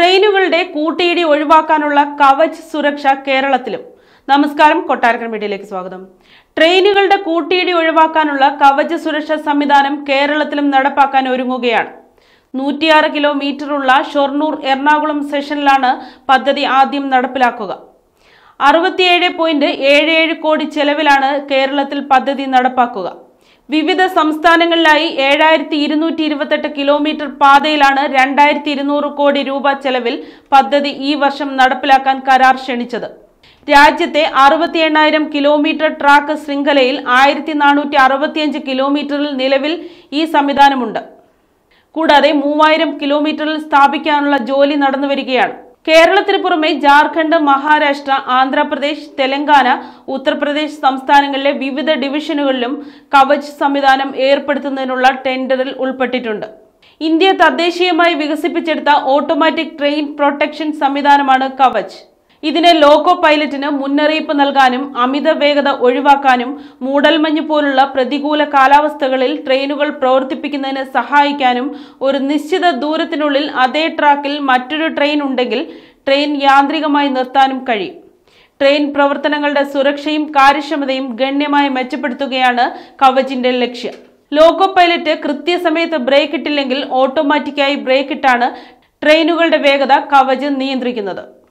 ട്രെയിനുകളുടെ കൂട്ടിയിടി ഒഴിവാക്കാനുള്ള കവച് സുരക്ഷ കേരളത്തിലും നമസ്കാരം കൊട്ടാരക്കര മീഡിയയിലേക്ക് സ്വാഗതം ട്രെയിനുകളുടെ കൂട്ടിയിടി ഒഴിവാക്കാനുള്ള കവച സുരക്ഷാ സംവിധാനം കേരളത്തിലും നടപ്പാക്കാൻ ഒരുങ്ങുകയാണ് നൂറ്റിയാറ് കിലോമീറ്ററുള്ള ഷൊർണൂർ എറണാകുളം സെഷനിലാണ് പദ്ധതി ആദ്യം നടപ്പിലാക്കുക അറുപത്തിയേഴ് പോയിന്റ് ഏഴ് ഏഴ് കോടി ചെലവിലാണ് കേരളത്തിൽ പദ്ധതി നടപ്പാക്കുക വിവിധ സംസ്ഥാനങ്ങളിലായി ഏഴായിരത്തി ഇരുന്നൂറ്റി ഇരുപത്തെട്ട് കിലോമീറ്റർ പാതയിലാണ് രണ്ടായിരത്തി ഇരുന്നൂറ് കോടി രൂപ ചെലവിൽ പദ്ധതി ഈ വർഷം നടപ്പിലാക്കാൻ കരാർ ക്ഷണിച്ചത് രാജ്യത്തെ അറുപത്തി എണ്ണായിരം കിലോമീറ്റർ ട്രാക്ക് ശൃംഖലയിൽ ആയിരത്തി നാനൂറ്റി അറുപത്തിയഞ്ച് കിലോമീറ്ററിൽ നിലവിൽ ഈ സംവിധാനമുണ്ട് കൂടാതെ മൂവായിരം കിലോമീറ്ററിൽ സ്ഥാപിക്കാനുള്ള ജോലി നടന്നു വരികയാണ് കേരളത്തിന് പുറമെ ജാർഖണ്ഡ് മഹാരാഷ്ട്ര ആന്ധ്രാപ്രദേശ് തെലങ്കാന ഉത്തർപ്രദേശ് സംസ്ഥാനങ്ങളിലെ വിവിധ ഡിവിഷനുകളിലും കവച് സംവിധാനം ഏർപ്പെടുത്തുന്നതിനുള്ള ടെൻഡറിൽ ഉൾപ്പെട്ടിട്ടുണ്ട് ഇന്ത്യ തദ്ദേശീയമായി വികസിപ്പിച്ചെടുത്ത ഓട്ടോമാറ്റിക് ട്രെയിൻ പ്രൊട്ടക്ഷൻ സംവിധാനമാണ് കവച് ഇതിന് ലോക്കോ പൈലറ്റിന് മുന്നറിയിപ്പ് നൽകാനും അമിത വേഗത ഒഴിവാക്കാനും മൂടൽമഞ്ഞ് പോലുള്ള പ്രതികൂല കാലാവസ്ഥകളിൽ ട്രെയിനുകൾ പ്രവർത്തിപ്പിക്കുന്നതിന് സഹായിക്കാനും ഒരു നിശ്ചിത ദൂരത്തിനുള്ളിൽ അതേ ട്രാക്കിൽ മറ്റൊരു ട്രെയിൻ ഉണ്ടെങ്കിൽ ട്രെയിൻ യാന്ത്രികമായി നിർത്താനും കഴിയും ട്രെയിൻ പ്രവർത്തനങ്ങളുടെ സുരക്ഷയും കാര്യക്ഷമതയും ഗണ്യമായി മെച്ചപ്പെടുത്തുകയാണ് കവചിന്റെ ലക്ഷ്യം ലോക്കോ പൈലറ്റ് കൃത്യസമയത്ത് ബ്രേക്ക് ഇട്ടില്ലെങ്കിൽ ഓട്ടോമാറ്റിക്കായി ബ്രേക്ക് ഇട്ടാണ് ട്രെയിനുകളുടെ വേഗത കവച് നിയന്ത്രിക്കുന്നത്